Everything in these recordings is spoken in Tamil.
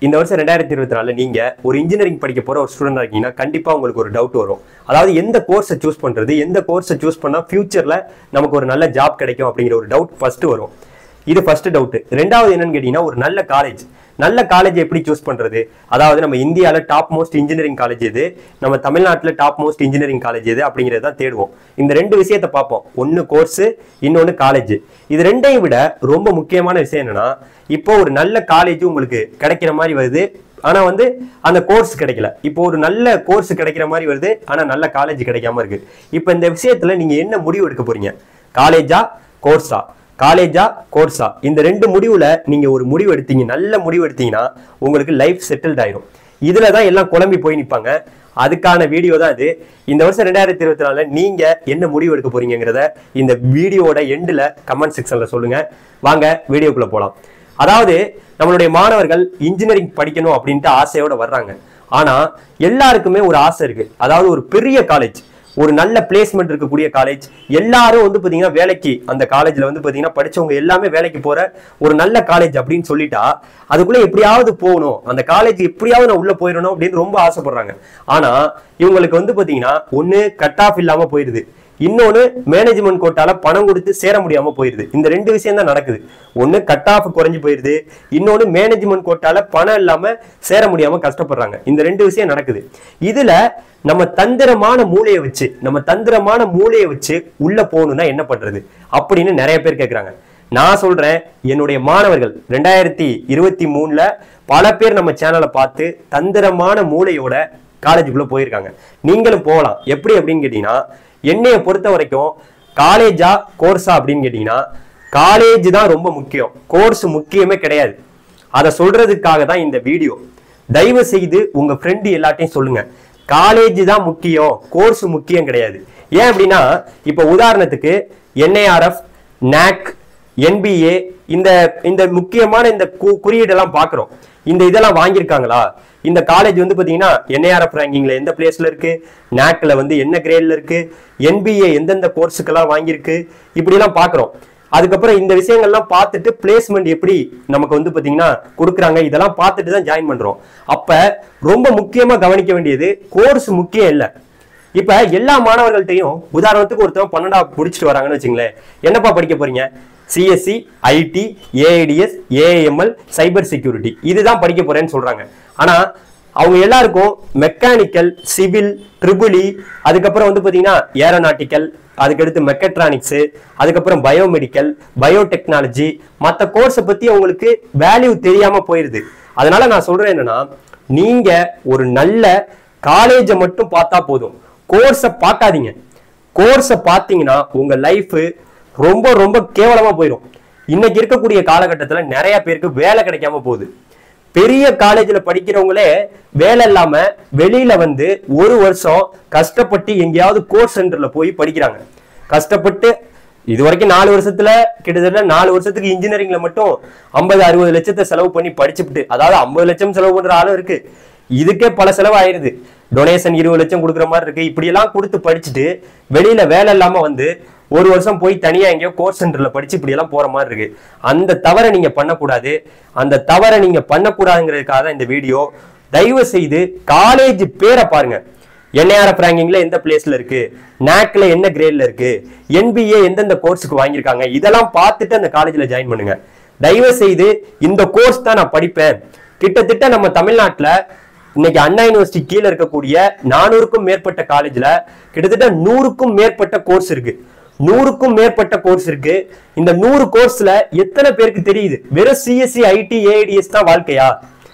இந்த வருஷம் ரெண்டாயிரத்தி இருபத்தி நாலுல நீங்க ஒரு இன்ஜினியரிங் படிக்க போற ஒரு ஸ்டூடெண்ட் இருக்கீங்கன்னா கண்டிப்பா உங்களுக்கு ஒரு டவுட் வரும் அதாவது எந்த கோர்ஸை சூஸ் பண்றது எந்த கோர்ஸை சூஸ் பண்ணா ஃபியூச்சர்ல நமக்கு ஒரு நல்ல ஜாப் கிடைக்கும் அப்படிங்கிற ஒரு டவுட் ஃபர்ஸ்ட் வரும் இது ஃபர்ஸ்ட் டவுட் ரெண்டாவது என்னன்னு கேட்டீங்கன்னா ஒரு நல்ல காலேஜ் நல்ல காலேஜ் எப்படி சூஸ் பண்றது அதாவது நம்ம இந்தியால டாப் மோஸ்ட் இன்ஜினியரிங் காலேஜ் எது நம்ம தமிழ்நாட்டுல டாப் மோஸ்ட் இன்ஜினியரிங் காலேஜ் எது அப்படிங்கறத தான் தேடுவோம் இந்த ரெண்டு விஷயத்தை பார்ப்போம் ஒன்னு கோர்ஸ் இன்னொன்னு காலேஜ் இது ரெண்டையும் விட ரொம்ப முக்கியமான விஷயம் என்னன்னா இப்போ ஒரு நல்ல காலேஜ் உங்களுக்கு கிடைக்கிற மாதிரி வருது ஆனா வந்து அந்த கோர்ஸ் கிடைக்கல இப்போ ஒரு நல்ல கோர்ஸ் கிடைக்கிற மாதிரி வருது ஆனா நல்ல காலேஜ் கிடைக்காம இருக்கு இப்போ இந்த விஷயத்துல நீங்க என்ன முடிவு எடுக்க போறீங்க காலேஜா கோர்ஸா காலேஜா கோர்ஸா இந்த ரெண்டு முடிவுல நீங்க ஒரு முடிவு எடுத்தீங்க நல்ல முடிவு எடுத்தீங்கன்னா உங்களுக்கு லைஃப் செட்டில்ட் ஆயிரும் இதுல தான் எல்லாம் குழம்பி போய் நிப்பாங்க அதுக்கான வீடியோ தான் இது இந்த வருஷம் ரெண்டாயிரத்தி இருபத்தி நாலுல நீங்க என்ன முடிவு எடுக்க போறீங்கிறத இந்த வீடியோட எண்டுல கமெண்ட் செக்ஷன்ல சொல்லுங்க வாங்க வீடியோக்குள்ள போலாம் அதாவது நம்மளுடைய மாணவர்கள் இன்ஜினியரிங் படிக்கணும் அப்படின்ட்டு ஆசையோட வர்றாங்க ஆனா எல்லாருக்குமே ஒரு ஆசை இருக்கு அதாவது ஒரு பெரிய காலேஜ் ஒரு நல்ல பிளேஸ்மெண்ட் இருக்கக்கூடிய காலேஜ் எல்லாரும் வந்து பாத்தீங்கன்னா வேலைக்கு அந்த காலேஜ்ல வந்து பாத்தீங்கன்னா படிச்சவங்க எல்லாமே வேலைக்கு போற ஒரு நல்ல காலேஜ் அப்படின்னு சொல்லிட்டா அதுக்குள்ள எப்படியாவது போகணும் அந்த காலேஜ் எப்படியாவது நான் உள்ள போயிடணும் அப்படின்னு ரொம்ப ஆசைப்படுறாங்க ஆனா இவங்களுக்கு வந்து பாத்தீங்கன்னா ஒண்ணு கட் ஆஃப் இல்லாம போயிருது இன்னொன்னு மேனேஜ்மெண்ட் கோட்டால பணம் கொடுத்து சேர முடியாம போயிருது இந்த ரெண்டு விஷயம் தான் நடக்குது ஒண்ணு கட் ஆஃப் குறைஞ்சு போயிருது இன்னொன்னு மேனேஜ்மெண்ட் கோட்டால பணம் இல்லாம சேர முடியாம கஷ்டப்படுறாங்க இந்த ரெண்டு விஷயம் நடக்குது இதுல நம்ம தந்திரமான மூளையை வச்சு நம்ம தந்திரமான மூளையை வச்சு உள்ள போகணும்னா என்ன பண்றது அப்படின்னு நிறைய பேர் கேக்குறாங்க நான் சொல்றேன் என்னுடைய மாணவர்கள் ரெண்டாயிரத்தி இருபத்தி மூணுல பல பேர் நம்ம சேனலை பார்த்து தந்திரமான மூளையோட காலேஜுக்குள்ள போயிருக்காங்க நீங்களும் போகலாம் எப்படி அப்படின்னு கேட்டீங்கன்னா என்னைய பொறுத்த வரைக்கும் காலேஜா கோர்ஸா அப்படின்னு கேட்டீங்கன்னா காலேஜ் தான் ரொம்ப முக்கியம் கோர்ஸ் முக்கியமே கிடையாது அதை சொல்றதுக்காக தான் இந்த வீடியோ தயவு செய்து உங்க ஃப்ரெண்டு எல்லாத்தையும் சொல்லுங்க காலேஜ் தான் முக்கியம் கோர்ஸ் முக்கியம் கிடையாது ஏன் அப்படின்னா இப்ப உதாரணத்துக்கு என்ஐஆர்எஃப் நாக் என்பிஏ இந்த இந்த முக்கியமான இந்த கு- குறியீடெல்லாம் பார்க்குறோம் இந்த இதெல்லாம் வாங்கியிருக்காங்களா இந்த காலேஜ் வந்து பார்த்தீங்கன்னா என்ஐஆர்எஃப் ரேங்கிங்ல எந்த பிளேஸ்ல இருக்கு நாக்ல வந்து என்ன கிரேட்ல இருக்கு என்பிஏ எந்தெந்த கோர்ஸுக்கெல்லாம் வாங்கியிருக்கு இப்படிலாம் பார்க்குறோம் அதுக்கப்புறம் இந்த விஷயங்கள்லாம் பார்த்துட்டு பிளேஸ்மெண்ட் எப்படி நமக்கு வந்து பாத்தீங்கன்னா கொடுக்குறாங்க இதெல்லாம் பார்த்துட்டு தான் ஜாயின் பண்றோம் அப்ப ரொம்ப முக்கியமா கவனிக்க வேண்டியது கோர்ஸ் முக்கியம் இல்லை இப்ப எல்லா மாணவர்கள்ட்டையும் உதாரணத்துக்கு ஒருத்தவங்க பன்னெண்டாவது முடிச்சுட்டு வராங்கன்னு வச்சுங்களேன் என்னப்பா படிக்க போறீங்க CSC IT AIDS AML cyber security இதுதான் படிக்க போறேன்னு சொல்றாங்க ஆனா அவங்க எல்லாருக்கும் மெக்கானிக்கல் சிவில் ட்ரிபிளி அதுக்கப்புறம் வந்து பாத்தீங்கன்னா ஏரோநாட்டிக்கல் அதுக்கடுத்து மெக்கட்ரானிக்ஸ் அதுக்கப்புறம் பயோமெடிக்கல் பயோடெக்னாலஜி மற்ற கோர்ஸை பத்தி அவங்களுக்கு வேல்யூ தெரியாம போயிருது அதனால நான் சொல்றேன் என்னன்னா நீங்க ஒரு நல்ல காலேஜை மட்டும் பார்த்தா போதும் கோர்ஸை பார்க்காதீங்க கோர்ஸை பார்த்தீங்கன்னா உங்க லைஃப் ரொம்ப ரொம்ப கேவலமா போயிடும் இன்னைக்கு இருக்கக்கூடிய காலகட்டத்துல நிறைய பேருக்கு வேலை கிடைக்காம போகுது பெரிய காலேஜ்ல படிக்கிறவங்களே வேலை இல்லாம வெளியில வந்து ஒரு வருஷம் கஷ்டப்பட்டு எங்கேயாவது கோர்ஸ் சென்டர்ல போய் படிக்கிறாங்க கஷ்டப்பட்டு இது வரைக்கும் நாலு வருஷத்துல கிட்டத்தட்ட நாலு வருஷத்துக்கு இன்ஜினியரிங்ல மட்டும் ஐம்பது அறுபது லட்சத்தை செலவு பண்ணி படிச்சுப்புட்டு அதாவது ஐம்பது லட்சம் செலவு பண்ற ஆளும் இருக்கு இதுக்கே பல செலவு ஆயிருது டொனேஷன் இருபது லட்சம் கொடுக்குற மாதிரி இருக்கு இப்படி எல்லாம் கொடுத்து படிச்சுட்டு வெளியில வேலை இல்லாம வந்து ஒரு வருஷம் போய் தனியா எங்கேயோ கோர்ஸ் சென்டர்ல படிச்சு இப்படி எல்லாம் போற மாதிரி இருக்கு அந்த தவறை நீங்க பண்ணக்கூடாது அந்த தவறை நீங்க பண்ணக்கூடாதுங்கிறதுக்காக தான் இந்த வீடியோ தயவு செய்து காலேஜ் பேரை பாருங்க என்ஐஆர்எஃப் ரேங்கிங்ல எந்த பிளேஸ்ல இருக்கு நாக்ல என்ன கிரேட்ல இருக்கு என்பிஏ எந்தெந்த கோர்ஸுக்கு வாங்கியிருக்காங்க இதெல்லாம் பார்த்துட்டு அந்த காலேஜ்ல ஜாயின் பண்ணுங்க தயவு செய்து இந்த கோர்ஸ் தான் நான் படிப்பேன் கிட்டத்தட்ட நம்ம தமிழ்நாட்டுல இன்னைக்கு அண்ணா யூனிவர்சிட்டி கீழே இருக்கக்கூடிய நானூறுக்கும் மேற்பட்ட காலேஜ்ல கிட்டத்தட்ட நூறுக்கும் மேற்பட்ட கோர்ஸ் இருக்கு நூறுக்கும் மேற்பட்ட கோர்ஸ் இருக்கு இந்த நூறு கோர்ஸ்ல எத்தனை பேருக்கு தெரியுது வெறும் சிஎஸ்சி ஐடி ஏஐடிஎஸ் தான் வாழ்க்கையா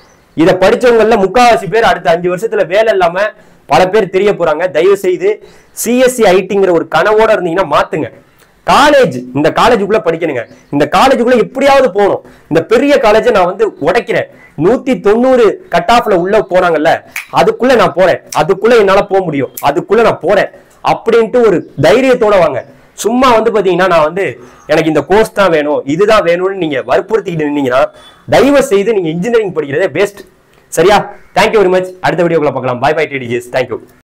இத படிச்சவங்கல முக்காவாசி பேர் அடுத்த அஞ்சு வருஷத்துல வேலை இல்லாம பல பேர் தெரிய போறாங்க தயவு செய்து சிஎஸ்சி ஐடிங்கிற ஒரு கனவோட இருந்தீங்கன்னா மாத்துங்க காலேஜ் இந்த காலேஜுக்குள்ள படிக்கணுங்க இந்த காலேஜுக்குள்ள எப்படியாவது போகணும் இந்த பெரிய காலேஜை நான் வந்து உடைக்கிறேன் நூத்தி தொண்ணூறு கட் ஆஃப்ல உள்ள போறாங்கல்ல அதுக்குள்ள நான் போறேன் அதுக்குள்ள என்னால போக முடியும் அதுக்குள்ள நான் போறேன் அப்படின்ட்டு ஒரு தைரியத்தோட வாங்க சும்மா வந்து பாத்தீங்கன்னா நான் வந்து எனக்கு இந்த கோர்ஸ் தான் வேணும் இதுதான் வேணும்னு நீங்க வற்புறுத்திக்கிட்டு நின்னீங்கன்னா தயவு செய்து நீங்க இன்ஜினியரிங் படிக்கிறதே பெஸ்ட் சரியா தேங்க்யூ வெரி மச் அடுத்த வீடியோக்குள்ள பார்க்கலாம் பை பை டிடிஜிஎஸ் தேங்க்யூ